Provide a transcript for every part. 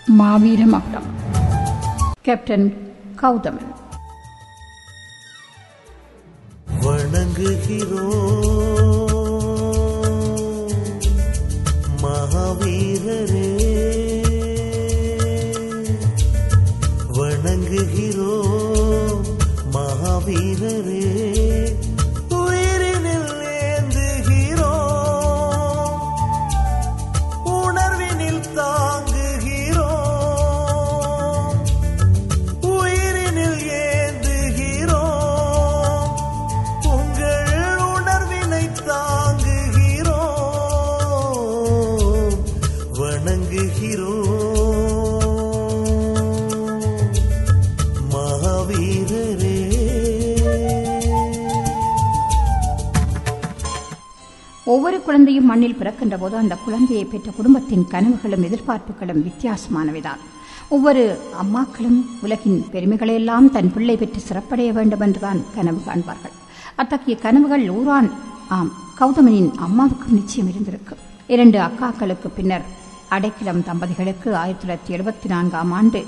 மாவீர மகுடம் கேப்டன் கௌதமன் வணங்குகிறோம் மகாவீரரே வணங்குகிறோம் மகாவீரரே உயிரினில் ஏந்துகிறோம் உணர்வினில் தாங்குகிறோம் உயிரினில் ஏந்துகிறோம் உங்கள் உணர்வினை தாங்குகிறோம் வணங்குகிறோம் மகாவீரரே ஒவ்வொரு குழந்தையும் மண்ணில் பிறக்கின்ற போது அந்த குழந்தையை பெற்ற குடும்பத்தின் கனவுகளும் எதிர்பார்ப்புகளும் வித்தியாசமானவைதான் ஒவ்வொரு அம்மாக்களும் உலகின் பெருமைகளையெல்லாம் தன் பிள்ளை பெற்று சிறப்படைய வேண்டும் என்றுதான் கனவு காண்பார்கள் அத்தகைய கனவுகள் ஊரான் ஆம் கௌதமனின் அம்மாவுக்கும் நிச்சயம் இருந்திருக்கும் இரண்டு அக்காக்களுக்கு பின்னர் அடைக்கிலம் தம்பதிகளுக்கு ஆயிரத்தி தொள்ளாயிரத்தி எழுபத்தி நான்காம் ஆண்டு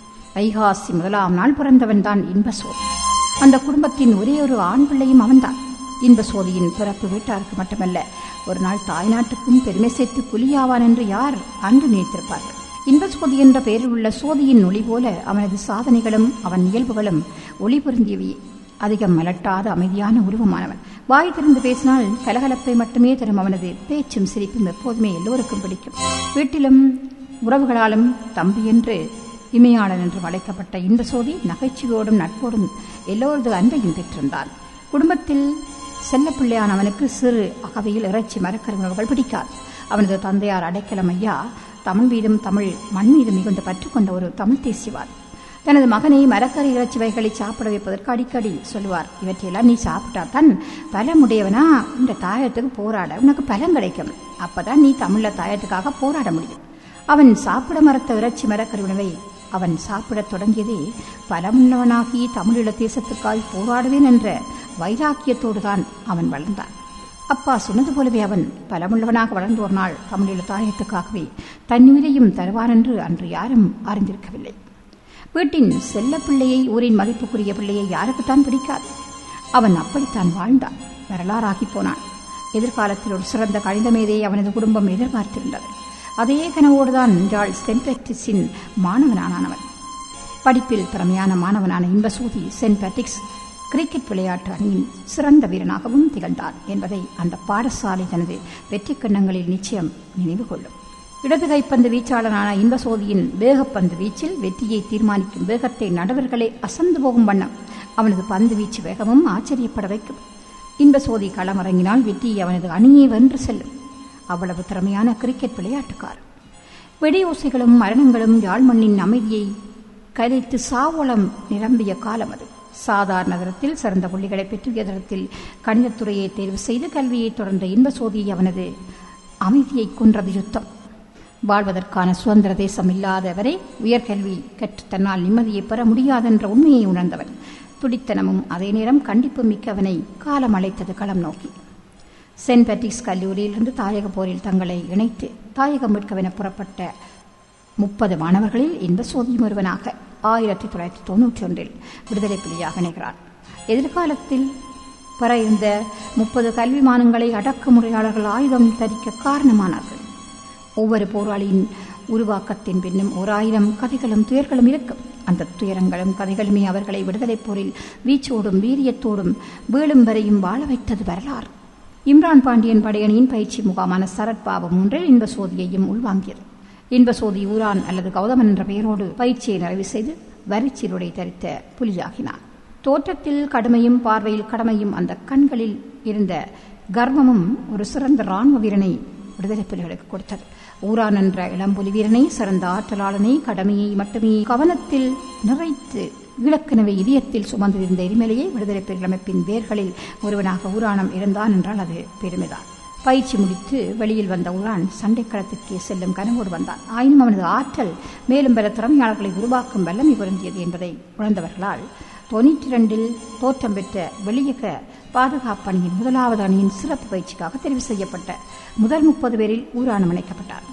வைகாசி முதலாம் நாள் பிறந்தவன் தான் இன்பசோதி அந்த குடும்பத்தின் ஒரே ஒரு ஆண் பிள்ளையும் அவன்தான் இன்பசோதியின் பிறப்பு வீட்டாருக்கு மட்டுமல்ல ஒரு நாள் தாய்நாட்டுக்கும் பெருமை சேர்த்து புலியாவான் என்று யார் அன்று நினைத்திருப்பார்கள் இன்பசோதி என்ற பெயரில் உள்ள சோதியின் ஒளி போல அவனது சாதனைகளும் அவன் இயல்புகளும் ஒளி பொருந்தியவையே அதிகம் மலட்டாத அமைதியான உருவமானவன் வாய் திறந்து பேசினால் கலகலப்பை மட்டுமே தரும் அவனது பேச்சும் சிரிப்பும் எப்போதுமே எல்லோருக்கும் பிடிக்கும் வீட்டிலும் உறவுகளாலும் தம்பி என்று இமையாளன் என்று அழைக்கப்பட்ட இந்த சோதி நகைச்சுவையோடும் நட்போடும் எல்லோரது அன்பையும் பெற்றிருந்தான் குடும்பத்தில் செல்லப்பிள்ளையான அவனுக்கு சிறு அகவையில் இறைச்சி மரக்கறி உணவுகள் பிடிக்காது அவனது தந்தையார் அடைக்கலம் ஐயா தமிழ் மீதும் தமிழ் மண் மீது மிகுந்த பற்று கொண்ட ஒரு தமிழ் தேசியவாதி தனது மகனை மரக்கறி இறைச்சி வகைகளை சாப்பிட வைப்பதற்கு அடிக்கடி சொல்லுவார் இவற்றையெல்லாம் நீ சாப்பிட்டா தான் பலமுடையவனா இந்த தாயத்துக்கு போராட உனக்கு பலம் கிடைக்கும் அப்பதான் நீ தமிழ்ல தாயத்துக்காக போராட முடியும் அவன் சாப்பிட மறுத்த இறைச்சி மரக்கறி உணவை அவன் சாப்பிடத் தொடங்கியதே பலமுள்ளவனாகி தமிழீழ தேசத்துக்காய் போராடுவேன் என்ற வைராக்கியத்தோடு தான் அவன் வளர்ந்தான் அப்பா சொன்னது போலவே அவன் பலமுள்ளவனாக வளர்ந்து ஒரு நாள் தமிழீழ தாயத்துக்காகவே தன்னுயிரையும் தருவான் என்று அன்று யாரும் அறிந்திருக்கவில்லை வீட்டின் செல்ல பிள்ளையை ஊரின் மதிப்புக்குரிய பிள்ளையை யாருக்குத்தான் பிடிக்காது அவன் அப்படித்தான் வாழ்ந்தான் வரலாறாகி போனான் எதிர்காலத்தில் ஒரு சிறந்த கணித மேதையை அவனது குடும்பம் எதிர்பார்த்திருந்தது அதே கனவோடுதான் ஜார்ஜ் சென்ட் மாணவனானவன் படிப்பில் திறமையான மாணவனான இன்பசூதி சென்ட் பேட்ரிக்ஸ் கிரிக்கெட் விளையாட்டு அணியின் சிறந்த வீரனாகவும் திகழ்ந்தார் என்பதை அந்த பாடசாலை தனது வெற்றி கிண்ணங்களில் நிச்சயம் நினைவு கொள்ளும் இடது கைப்பந்து வீச்சாளரான இன்பசோதியின் வேகப்பந்து வீச்சில் வெற்றியை தீர்மானிக்கும் வேகத்தை நடுவர்களே அசந்து போகும் வண்ணம் அவனது பந்து வீச்சு வேகமும் ஆச்சரியப்பட வைக்கும் இன்பசோதி களமிறங்கினால் வெற்றியை அவனது அணியை வென்று செல்லும் அவ்வளவு திறமையான கிரிக்கெட் விளையாட்டுக்காரர் வெடியோசைகளும் மரணங்களும் யாழ்மண்ணின் அமைதியை கலைத்து சாவளம் நிரம்பிய காலம் அது சாதாரண தரத்தில் சிறந்த புள்ளிகளை பெற்று எதிரத்தில் கணிதத்துறையை தேர்வு செய்து கல்வியை தொடர்ந்த இன்பசோதியை அவனது அமைதியை கொன்றது யுத்தம் வாழ்வதற்கான சுதந்திர தேசம் இல்லாதவரை உயர்கல்வி கற்று தன்னால் நிம்மதியை பெற முடியாதென்ற உண்மையை உணர்ந்தவன் துடித்தனமும் அதே நேரம் கண்டிப்பு மிக்கவனை காலம் அழைத்தது களம் நோக்கி சென்ட் பேட்ரிக்ஸ் கல்லூரியிலிருந்து தாயக போரில் தங்களை இணைத்து தாயகம் மீட்கவென புறப்பட்ட முப்பது மாணவர்களில் இந்த சோதியும் ஒருவனாக ஆயிரத்தி தொள்ளாயிரத்தி தொன்னூற்றி ஒன்றில் விடுதலை புலியாக இணைகிறார் எதிர்காலத்தில் பெற இருந்த முப்பது கல்விமானங்களை அடக்குமுறையாளர்கள் ஆயுதம் தரிக்க காரணமானார்கள் ஒவ்வொரு போராளியின் உருவாக்கத்தின் பின்னும் ஓர் ஆயிரம் கதைகளும் துயர்களும் இருக்கும் அந்த துயரங்களும் கதைகளுமே அவர்களை விடுதலைப் போரில் வீச்சோடும் வீரியத்தோடும் வீழும் வரையும் வாழ வைத்தது வரலாறு இம்ரான் பாண்டியன் படையணியின் பயிற்சி முகாமான சரத்பாபு ஒன்றில் இன்ப சோதியையும் உள்வாங்கியது இன்பசோதி ஊரான் அல்லது கௌதமன் என்ற பெயரோடு பயிற்சியை நிறைவு செய்து வரிச்சீருடை தரித்த புலியாகினான் தோற்றத்தில் கடுமையும் பார்வையில் கடமையும் அந்த கண்களில் இருந்த கர்வமும் ஒரு சிறந்த ராணுவ வீரனை விடுதலை புலிகளுக்கு கொடுத்தது ஊரான் என்ற இளம்புலி வீரனை சிறந்த ஆற்றலாளனை கடமையை மட்டுமே கவனத்தில் நிறைத்து இலக்கணவை இதயத்தில் சுமந்திருந்த எரிமலையை விடுதலை புலிகள் அமைப்பின் வேர்களில் ஒருவனாக ஊரானம் இருந்தான் என்றால் அது பெருமைதான் பயிற்சி முடித்து வெளியில் வந்த உரான் சண்டைக்களத்திற்கு செல்லும் கனவோடு வந்தான் ஆயினும் அவனது ஆற்றல் மேலும் பல திறமையாளர்களை உருவாக்கும் வல்லமை பொருந்தியது என்பதை உணர்ந்தவர்களால் தொன்னூற்றி இரண்டில் தோற்றம் பெற்ற வெளியக பாதுகாப்பு அணியின் முதலாவது அணியின் சிறப்பு பயிற்சிக்காக தெரிவு செய்யப்பட்ட முதல் முப்பது பேரில் ஊரானம் இணைக்கப்பட்டார்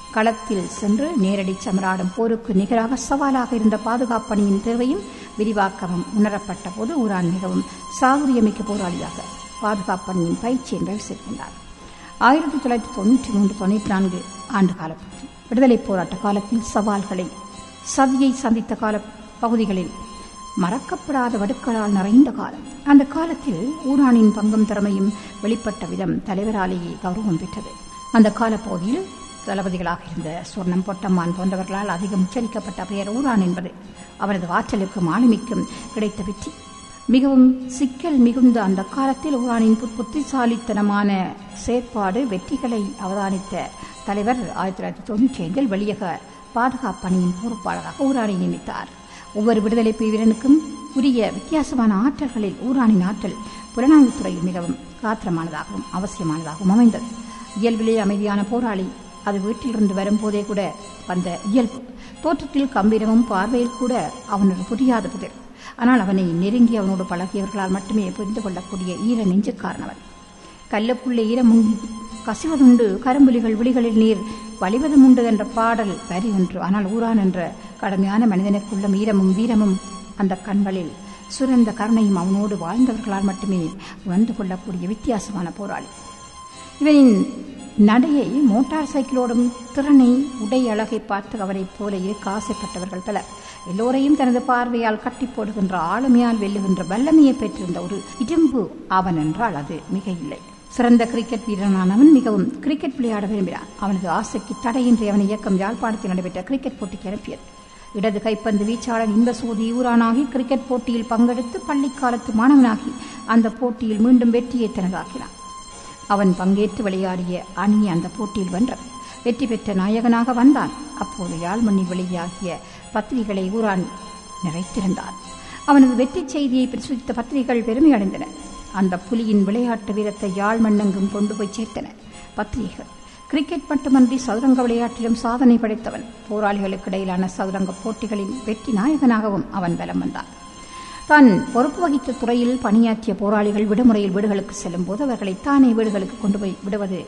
களத்தில் சென்று நேரடி சமராடும் போருக்கு நிகராக சவாலாக இருந்த பாதுகாப்பணியின் தேவையும் விரிவாக்கமும் உணரப்பட்ட போது ஊரான் மிகவும் சாதுரியமிக்க போராளியாக பாதுகாப்பணியின் பயிற்சியை நிறைவு செய்கின்றார் ஆயிரத்தி தொள்ளாயிரத்தி தொண்ணூற்றி மூன்று தொண்ணூற்றி நான்கு ஆண்டு கால விடுதலை போராட்ட காலத்தில் சவால்களை சதியை சந்தித்த கால பகுதிகளில் மறக்கப்படாத வடுக்களால் நிறைந்த காலம் அந்த காலத்தில் ஊரானின் பங்கும் திறமையும் வெளிப்பட்ட விதம் தலைவராலேயே கௌரவம் பெற்றது அந்த காலப்பகுதியில் தளபதிகளாக இருந்த சுவர்ணம் பொட்டம்மான் போன்றவர்களால் அதிகம் உச்சரிக்கப்பட்ட பெயர் ஊரான் என்பது அவரது ஆற்றலுக்கும் ஆளுமைக்கும் கிடைத்த வெற்றி மிகவும் சிக்கல் மிகுந்த அந்த காலத்தில் ஊரானின் புத்திசாலித்தனமான செயற்பாடு வெற்றிகளை அவதானித்த தலைவர் ஆயிரத்தி தொள்ளாயிரத்தி தொண்ணூற்றி ஐந்தில் வெளியக பாதுகாப்பணியின் பொறுப்பாளராக ஊரானை நியமித்தார் ஒவ்வொரு விடுதலை வீரனுக்கும் உரிய வித்தியாசமான ஆற்றல்களில் ஊரானின் ஆற்றல் புலனாய்வுத்துறையில் மிகவும் காத்திரமானதாகவும் அவசியமானதாகவும் அமைந்தது இயல்பிலே அமைதியான போராளி அது வீட்டிலிருந்து வரும்போதே கூட வந்த இயல்பு தோற்றத்தில் கம்பீரமும் பார்வையில் கூட அவனொரு புரியாத புதிர் ஆனால் அவனை நெருங்கி அவனோடு பழகியவர்களால் மட்டுமே புரிந்து கொள்ளக்கூடிய ஈர நெஞ்சுக்காரனவன் கல்லுக்குள்ளே ஈரமும் கசிவதுண்டு கரும்புலிகள் விழிகளில் நீர் வழிவதும் உண்டு என்ற பாடல் வரி ஒன்று ஆனால் ஊரான் என்ற கடுமையான மனிதனுக்குள்ள ஈரமும் வீரமும் அந்த கண்களில் சுரந்த கருணையும் அவனோடு வாழ்ந்தவர்களால் மட்டுமே உணர்ந்து கொள்ளக்கூடிய வித்தியாசமான போராளி இவனின் நடையை மோட்டார் சைக்கிளோடும் திறனை உடை அழகை பார்த்து அவரைப் போல இருக்க ஆசைப்பட்டவர்கள் பலர் எல்லோரையும் தனது பார்வையால் கட்டி போடுகின்ற ஆளுமையால் வெல்லுகின்ற வல்லமையை பெற்றிருந்த ஒரு இரும்பு அவன் என்றால் அது மிக இல்லை சிறந்த கிரிக்கெட் வீரனானவன் மிகவும் கிரிக்கெட் விளையாட விரும்பினான் அவனது ஆசைக்கு தடையின்றி அவன் இயக்கம் யாழ்ப்பாணத்தில் நடைபெற்ற கிரிக்கெட் போட்டிக்கு அனுப்பியது இடது கைப்பந்து வீச்சாளன் இன்பசூதி ஊரானாகி கிரிக்கெட் போட்டியில் பங்கெடுத்து பள்ளிக்காலத்து மாணவனாகி அந்த போட்டியில் மீண்டும் வெற்றியை தனதாக்கினான் அவன் பங்கேற்று விளையாடிய அணி அந்த போட்டியில் வென்றது வெற்றி பெற்ற நாயகனாக வந்தான் அப்போது யாழ்மண்ணில் வெளியாகிய பத்திரிகைகளை ஊரான் நிறைத்திருந்தான் அவனது வெற்றி செய்தியை பிரசுரித்த பத்திரிகைகள் பெருமை அடைந்தன அந்த புலியின் விளையாட்டு வீரத்தை யாழ் மண்ணெங்கும் கொண்டு போய் சேர்த்தன பத்திரிகைகள் கிரிக்கெட் மட்டுமன்றி சதுரங்க விளையாட்டிலும் சாதனை படைத்தவன் போராளிகளுக்கு இடையிலான சதுரங்க போட்டிகளின் வெற்றி நாயகனாகவும் அவன் பலம் வந்தான் தான் பொறுப்பு வகித்த துறையில் பணியாற்றிய போராளிகள் விடுமுறையில் வீடுகளுக்கு செல்லும் போது அவர்களை தானே வீடுகளுக்கு கொண்டு போய் விடுவது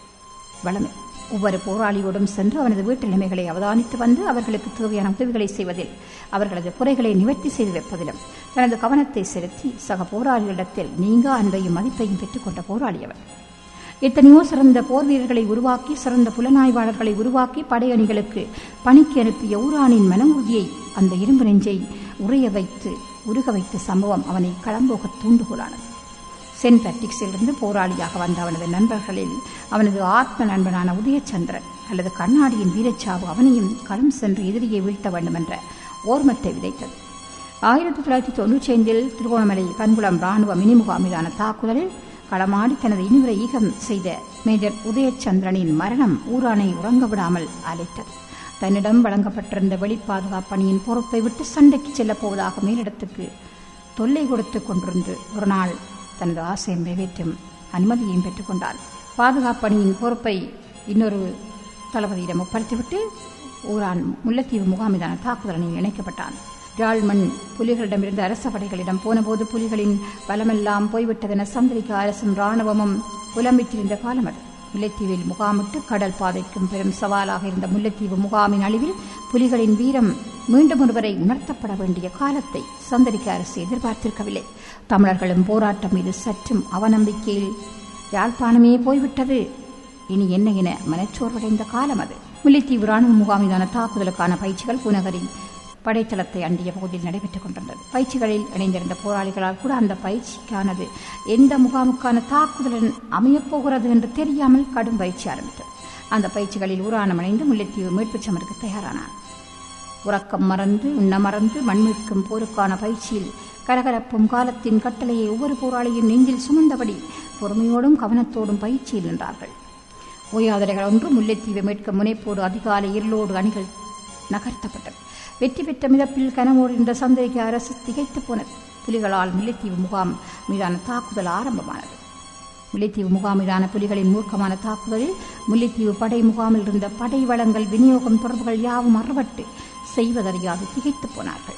வளமை ஒவ்வொரு போராளியோடும் சென்று அவனது வீட்டு நிலைமைகளை அவதானித்து வந்து அவர்களுக்கு தேவையான உதவிகளை செய்வதில் அவர்களது குறைகளை நிவர்த்தி செய்து வைப்பதிலும் தனது கவனத்தை செலுத்தி சக போராளிகளிடத்தில் நீங்கா அன்பையும் மதிப்பையும் பெற்றுக்கொண்ட போராளி அவர் எத்தனையோ சிறந்த போர் வீரர்களை உருவாக்கி சிறந்த புலனாய்வாளர்களை உருவாக்கி படையணிகளுக்கு பணிக்கு அனுப்பிய ஊரானின் மன உறுதியை அந்த இரும்பு நெஞ்சை உறைய வைத்து உருக வைத்த சம்பவம் அவனை களம்போக தூண்டுகோலானது சென்ட் பேட்ரிக்ஸிலிருந்து போராளியாக வந்த அவனது நண்பர்களில் அவனது ஆத்ம நண்பனான உதயச்சந்திரன் அல்லது கண்ணாடியின் வீரச்சாவு அவனையும் களம் சென்று எதிரியை வீழ்த்த வேண்டும் என்ற ஓர்மத்தை விதைத்தது ஆயிரத்தி தொள்ளாயிரத்தி தொன்னூற்றி ஐந்தில் திருவோணமலை பன்குளம் ராணுவ மினிமுகாமிலான தாக்குதலில் களமாடி தனது இனிவரை ஈகம் செய்த மேஜர் உதயச்சந்திரனின் மரணம் ஊரானை உறங்க விடாமல் அழைத்தது தன்னிடம் வழங்கப்பட்டிருந்த வெளிப்பாதுகாப்பணியின் பொறுப்பை விட்டு சண்டைக்கு செல்லப் போவதாக மேலிடத்துக்கு தொல்லை கொடுத்துக் கொண்டிருந்து ஒரு நாள் தனது ஆசையை நிறைவேற்றும் அனுமதியையும் பெற்றுக்கொண்டான் பாதுகாப்பணியின் பொறுப்பை இன்னொரு தளபதியிடம் ஒப்படைத்துவிட்டு ஊரான் முல்லைத்தீவு முகாமிதான தாக்குதலில் இணைக்கப்பட்டான் யாழ்மண் புலிகளிடமிருந்து அரச படைகளிடம் போனபோது புலிகளின் பலமெல்லாம் போய்விட்டதென சந்திரிக்க அரசும் இராணுவமும் புலம்பித்திருந்த காலம் அது முல்லைத்தீவில் முகாமிட்டு கடல் பாதைக்கும் பெரும் சவாலாக இருந்த முல்லைத்தீவு முகாமின் அழிவில் புலிகளின் வீரம் மீண்டும் ஒருவரை உணர்த்தப்பட வேண்டிய காலத்தை சந்தரிக்க அரசு எதிர்பார்த்திருக்கவில்லை தமிழர்களும் போராட்டம் மீது சற்றும் அவநம்பிக்கையில் யாழ்ப்பாணமே போய்விட்டது இனி என்ன என மனச்சோர்வடைந்த காலம் அது முல்லைத்தீவு ராணுவ முகாமிதான தாக்குதலுக்கான பயிற்சிகள் பூநகரி படைத்தளத்தை அண்டிய பகுதியில் நடைபெற்றுக் கொண்டிருந்தது பயிற்சிகளில் இணைந்திருந்த போராளிகளால் கூட அந்த பயிற்சிக்கானது எந்த முகாமுக்கான தாக்குதலுடன் அமையப்போகிறது என்று தெரியாமல் கடும் பயிற்சி ஆரம்பித்தது அந்த பயிற்சிகளில் ஊரானம் இணைந்து முல்லைத்தீவு மீட்புச் சமருக்கு தயாரானார் உறக்கம் மறந்து உண்ண மறந்து மண்மீட்கும் போருக்கான பயிற்சியில் கலகலப்பும் காலத்தின் கட்டளையை ஒவ்வொரு போராளியும் நெஞ்சில் சுமந்தபடி பொறுமையோடும் கவனத்தோடும் பயிற்சியில் நின்றார்கள் ஓயாதலைகள் ஒன்று முல்லைத்தீவை மீட்கும் முனைப்போடு அதிகாலை இருளோடு அணிகள் நகர்த்தப்பட்டது வெற்றி பெற்ற மிதப்பில் கனவோடு இருந்த சந்தேக அரசு திகைத்து போனது புலிகளால் முல்லைத்தீவு முகாம் மீதான தாக்குதல் ஆரம்பமானது முல்லைத்தீவு முகாம் மீதான புலிகளின் மூர்க்கமான தாக்குதலில் முல்லைத்தீவு படை முகாமில் இருந்த படை வளங்கள் விநியோகம் தொடர்புகள் யாவும் அறுபட்டு செய்வதறியாது திகைத்து போனார்கள்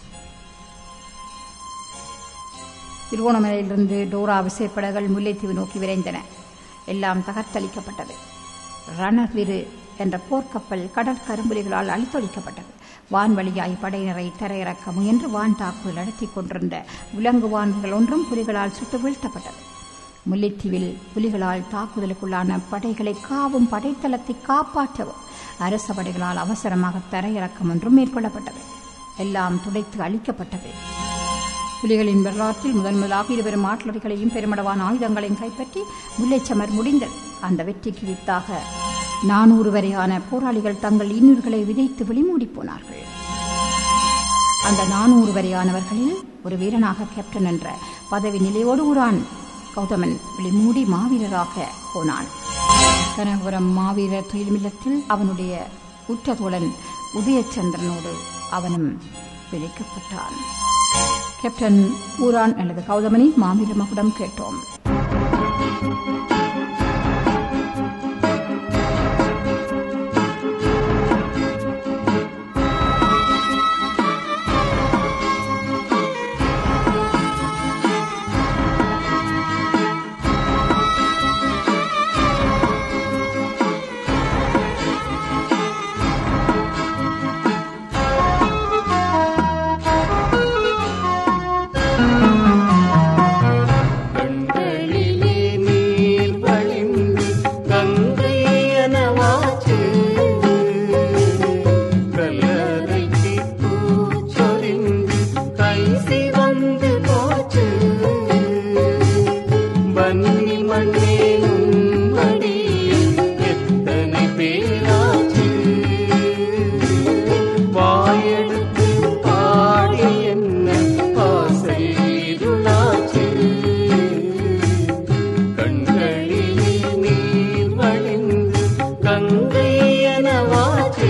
திருவோணமலையிலிருந்து டோரா விசைப்படகள் முல்லைத்தீவு நோக்கி விரைந்தன எல்லாம் தகர்த்தளிக்கப்பட்டது ரணவிரு என்ற போர்க்கப்பல் கடல் கரும்புலிகளால் அழித்தொழிக்கப்பட்டது வான்வழியாய் படையினரை தரையிறக்க முயன்று வான் தாக்குதல் நடத்தி கொண்டிருந்த விலங்கு வான்கள் ஒன்றும் புலிகளால் சுட்டு வீழ்த்தப்பட்டது முல்லைத்தீவில் புலிகளால் தாக்குதலுக்குள்ளான படைகளை காவும் படைத்தளத்தை காப்பாற்றவும் அரச படைகளால் அவசரமாக தரையிறக்கம் ஒன்றும் மேற்கொள்ளப்பட்டது எல்லாம் துடைத்து அழிக்கப்பட்டது புலிகளின் வரலாற்றில் முதன் முதலாக இருவரும் ஆட்லரிகளையும் பெருமளவான ஆயுதங்களையும் கைப்பற்றி முல்லைச்சமர் முடிந்தது அந்த வெற்றிக்கு வித்தாக நானூறு வரையான போராளிகள் தங்கள் இன்னுர்களை விதைத்து வெளிமூடி போனார்கள் அந்த நானூறு வரையானவர்களில் ஒரு வீரனாக கேப்டன் என்ற பதவி நிலையோடு உரான் கௌதமன் வெளிமூடி மாவீரராக போனான் கனகபுரம் மாவீரர் துயில்மில்லத்தில் அவனுடைய உற்ற தோழன் உதயச்சந்திரனோடு அவனும் பிழைக்கப்பட்டான் கேப்டன் ஊரான் அல்லது கௌதமனின் மாவீர மகுடம் கேட்டோம் கண்களிலே நீர் வழிந்து கங்கை எனவாச்சு கல்லறைக்கு பூச்சொரிந்து கை சிவந்து போச்சு வன்னி மண்ணேனும் மடியில் எத்தனை பேராச்சு வாயெடுத்து பாடி என்ன ஆசை இருளாச்சு கண்களிலே நீர் வழிந்து கங்கை எனவாச்சு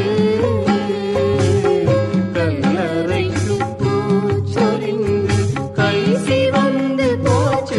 கல்லறைக்கு பூச்சொரிந்து கை சிவந்து போச்சு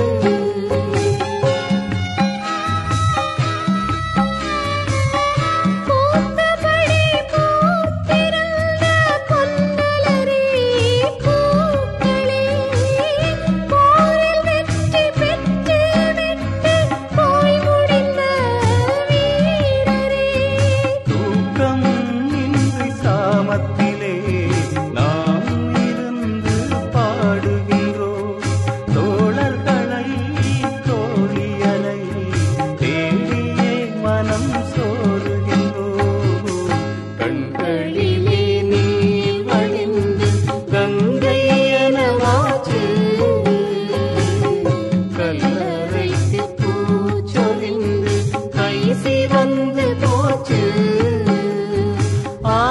பூத்தபடி பூத்திருந்த பொன்மலரே பூக்களே போரில் வெற்றி பெற்று விட்டு போய் முடிந்த வீரரே தூக்கம் இன்றி சாமத்திலே நாம் இருந்து பாடுகின்றோம் தோழர்களை தோழியலை தேடியே மனம் சோறுகின்றோம் கண்களிலே நீர் வழிந்து கங்கை எனவாச்சு கல்லறைக்கு பூச்சொரிந்து கை சிவந்து போச்சு ஆ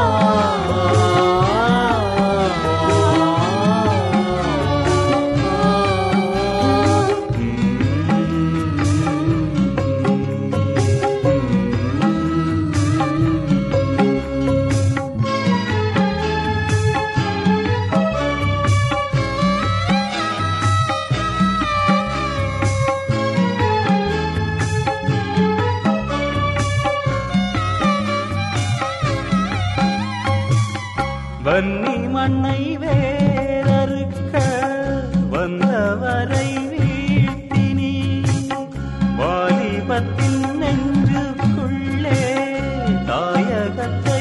வன்னி மண்ணை வேறறுக்க வந்தவரை வீழ்த்தினி வாலிபத்தின் நெஞ்சுக்குள்ளே தாயகத்தை